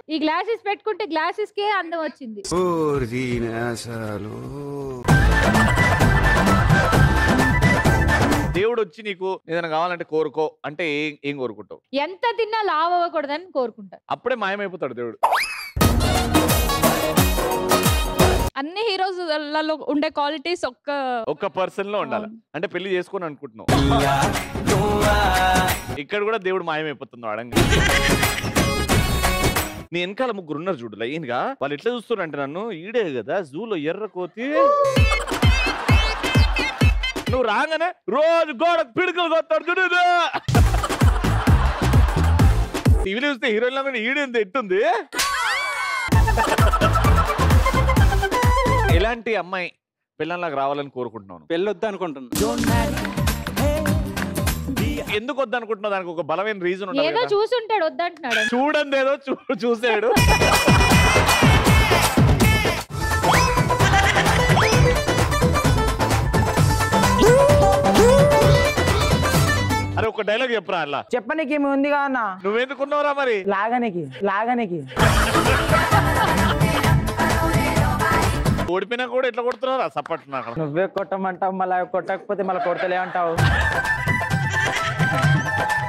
ఈ గ్లాసెస్ పెట్టుకుంటే గ్లాసెస్ కే అందం వచ్చింది దేవుడు వచ్చి నీకు ఏదైనా కావాలంటే కోరుకో అంటే ఏం ఏం కోరుకుంటావు ఎంత తిన్నా లావ్ అవ్వకూడదని కోరుకుంటారు అప్పుడే మాయమైపోతాడు దేవుడు అన్ని హీరోస్లలో ఉండే క్వాలిటీస్ ఒక్క ఒక్క పర్సన్ లో ఉండాలి అంటే పెళ్లి చేసుకొని అనుకుంటున్నావు ఇక్కడ కూడా దేవుడు మాయమైపోతుంది అడంగా నీ వెనకాల ముగ్గురు ఉన్నారు చూడు లైన్ గా వాళ్ళు ఎట్లా చూస్తున్నారు అంటే నన్ను ఈడే కదా జూలో ఎర్ర కోతి నువ్వు రాగానే రోజు గోడ పిడుకలు కొత్తాడు చూడు ఇది. టీవీలో చూస్తే హీరోయిన్ లాగా ఈడేంది ఎట్టుంది ఎలాంటి అమ్మాయి పిల్లల్లాగా రావాలని కోరుకుంటున్నాను పెళ్ళొద్దు అనుకుంటున్నా ఎందుకు వద్దనుకుంటున్నావు దానికి ఒక బలమైన రీజన్ ఏదో చూసుంటాడు వద్దంటున్నాడు చూడండి ఏదో చూ చూసాడు అరే ఒక డైలాగ్ చెప్పరా అలా చెప్పనీకి ఏమి ఉందిగా అన్న నువ్వెందుకున్నావురా మరి లాగనికి లాగనికి ఓడిపోయినా కూడా ఎట్లా కొడుతున్నారా సప్పట్లు నాకు నువ్వే కొట్టమంటావు మళ్ళీ కొట్టకపోతే మళ్ళీ కొడతలే అంటావు